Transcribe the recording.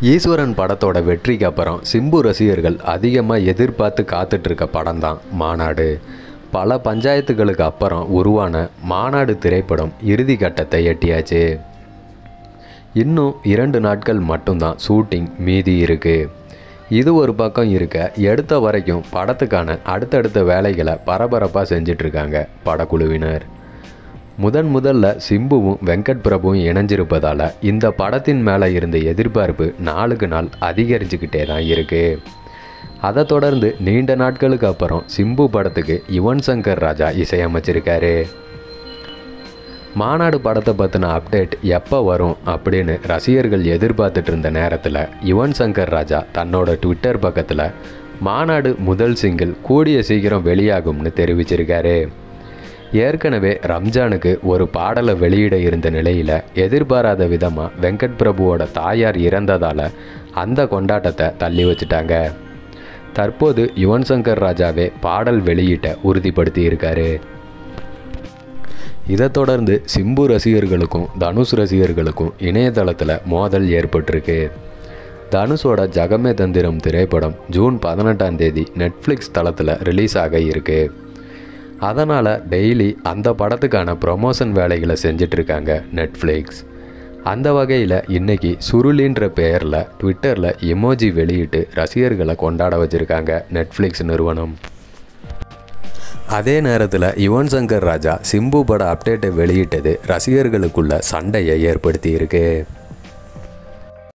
ஈஸ்வரன் படத்தோட வெற்றிக்கு அப்புறம் சிம்பு ரசிகர்கள் அதிகமாக எதிர்பார்த்து காத்துட்டு இருக்க படம் தான் மாநாடு பல பஞ்சாயத்துகளுக்கு அப்புறம் உருவான மாநாடு திரைப்படம் இறுதி கட்டத்தை எட்டியாச்சு இன்னும் இரண்டு நாட்கள் மட்டும்தான் ஷூட்டிங் மீதி இருக்கு இது ஒரு பக்கம் இருக்க எடுத்த வரைக்கும் படத்துக்கான அடுத்தடுத்த வேலைகளை பரபரப்பாக செஞ்சிட்ருக்காங்க படக்குழுவினர் முதன் முதல்ல சிம்புவும் வெங்கட் பிரபுவும் இணைஞ்சிருப்பதால் இந்த படத்தின் மேலே இருந்த எதிர்பார்ப்பு நாளுக்கு நாள் அதிகரிச்சுக்கிட்டே தான் இருக்குது அதை தொடர்ந்து நீண்ட நாட்களுக்கு அப்புறம் சிம்பு படத்துக்கு யுவன் சங்கர் ராஜா இசையமைச்சிருக்காரு மாநாடு படத்தை பற்றின அப்டேட் எப்போ வரும் அப்படின்னு ரசிகர்கள் எதிர்பார்த்துட்டு இருந்த நேரத்தில் யுவன் சங்கர் ராஜா தன்னோட ட்விட்டர் பக்கத்தில் மாநாடு முதல் சிங்கிள் கூடிய சீக்கிரம் வெளியாகும்னு தெரிவிச்சிருக்காரு ஏற்கனவே ரம்ஜானுக்கு ஒரு பாடலை வெளியிட இருந்த நிலையில் எதிர்பாராத விதமாக வெங்கட் பிரபுவோட தாயார் இறந்ததால் அந்த கொண்டாட்டத்தை தள்ளி வச்சுட்டாங்க தற்போது யுவன் சங்கர் ராஜாவே பாடல் வெளியீட்டை உறுதிப்படுத்தி இருக்காரு இதைத் தொடர்ந்து சிம்பு ரசிகர்களுக்கும் தனுஷ் ரசிகர்களுக்கும் இணையதளத்தில் மோதல் ஏற்பட்டிருக்கு தனுஷோட ஜகமே தந்திரம் திரைப்படம் ஜூன் பதினெட்டாம் தேதி நெட்ஃப்ளிக்ஸ் தளத்தில் ரிலீஸ் ஆக இருக்கு அதனால் டெய்லி அந்த படத்துக்கான ப்ரொமோஷன் வேலைகளை செஞ்சிட்ருக்காங்க நெட்ஃப்ளிக்ஸ் அந்த வகையில் இன்னைக்கு சுருளின்ற பெயரில் ட்விட்டரில் எமோஜி வெளியிட்டு ரசிகர்களை கொண்டாட வச்சுருக்காங்க நெட்ஃப்ளிக்ஸ் நிறுவனம் அதே நேரத்தில் யுவன் சங்கர் ராஜா சிம்பு பட அப்டேட்டை வெளியிட்டது ரசிகர்களுக்குள்ள சண்டையை ஏற்படுத்தி இருக்கு